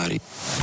everybody.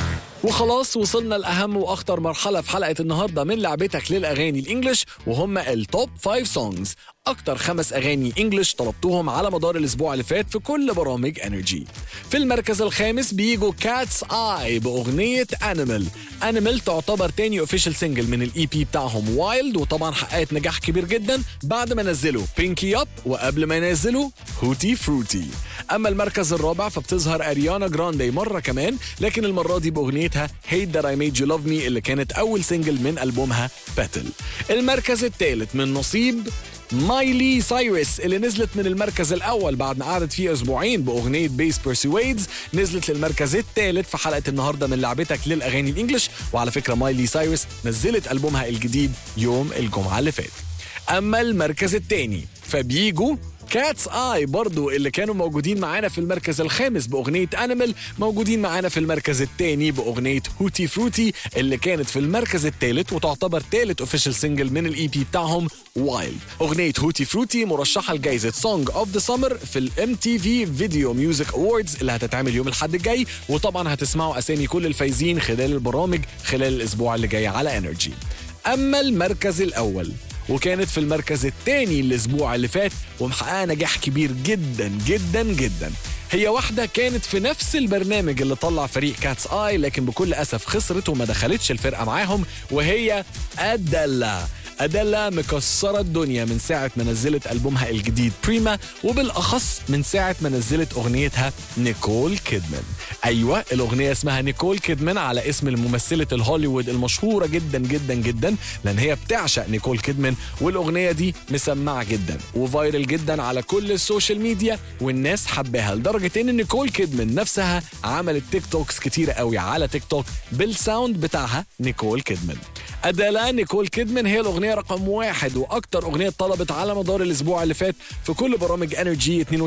وخلاص وصلنا لأهم وأخطر مرحلة في حلقة النهاردة من لعبتك للأغاني الإنجليش وهم التوب 5 سونجز أكتر خمس أغاني إنجليش طلبتوهم على مدار الأسبوع اللي فات في كل برامج انرجي في المركز الخامس بيجوا كاتس آي بأغنية أنيمال أنيمال تعتبر تاني اوفيشال سنجل من الاي بي بتاعهم وايلد وطبعا حققت نجاح كبير جدا بعد ما نزلوا بينكي اب وقبل ما ينزلوا هوتي فروتي اما المركز الرابع فبتظهر اريانا جراندي مره كمان لكن المره دي باغنيتها هيت ذات اي ميد يو لاف مي اللي كانت اول سنجل من البومها باتل المركز الثالث من نصيب مايلي سايرس اللي نزلت من المركز الاول بعد ما قعدت فيه اسبوعين باغنيه بيس بيرسويدز نزلت للمركز الثالث في حلقه النهارده من لعبتك للاغاني الانجليش وعلى فكره مايلي سايرس نزلت البومها الجديد يوم الجمعه اللي فات اما المركز الثاني فبيجوا كاتس اي برضو اللي كانوا موجودين معانا في المركز الخامس باغنيه انيمال موجودين معانا في المركز الثاني باغنيه هوتي فروتي اللي كانت في المركز الثالث وتعتبر ثالث اوفيشال سنجل من الاي بي بتاعهم وايلد اغنيه هوتي فروتي مرشحه لجائزه سونج اوف ذا سمر في الام تي في فيديو ميوزك اووردز اللي هتتعمل يوم الاحد الجاي وطبعا هتسمعوا اسامي كل الفايزين خلال البرامج خلال الاسبوع اللي جاي على انرجي اما المركز الاول وكانت في المركز الثاني الاسبوع اللي فات ومحققه نجاح كبير جدا جدا جدا هي واحدة كانت في نفس البرنامج اللي طلع فريق كاتس اي لكن بكل اسف خسرت وما دخلتش الفرقة معاهم وهي ادلا أدالا مكسرة الدنيا من ساعة ما نزلت ألبومها الجديد بريما وبالأخص من ساعة ما نزلت أغنيتها نيكول كيدمان أيوة الأغنية اسمها نيكول كيدمان على اسم الممثلة الهوليوود المشهورة جدا جدا جدا لأن هي بتعشق نيكول كيدمان والأغنية دي مسمعة جدا وفايرل جدا على كل السوشيال ميديا والناس حباها لدرجة إن نيكول كيدمان نفسها عملت تيك توكس كتيرة قوي على تيك توك بالساوند بتاعها نيكول كيدمان أدالا نيكول كيدمان هي الأغنية رقم واحد وأكتر أغنية طلبت على مدار الأسبوع اللي فات في كل برامج انرجي 92.1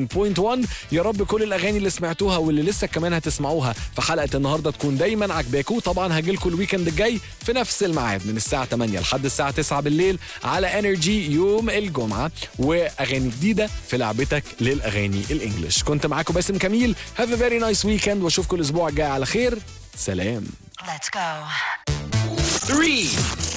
يا رب كل الأغاني اللي سمعتوها واللي لسه كمان هتسمعوها في حلقة النهاردة تكون دايما عجباكم طبعا هجيلكم الويكند الجاي في نفس الميعاد من الساعة 8 لحد الساعة 9 بالليل على انرجي يوم الجمعة وأغاني جديدة في لعبتك للأغاني الإنجليش كنت معاكم باسم كميل هاف a very nice weekend واشوفكم الأسبوع الجاي على خير سلام Let's go. Three,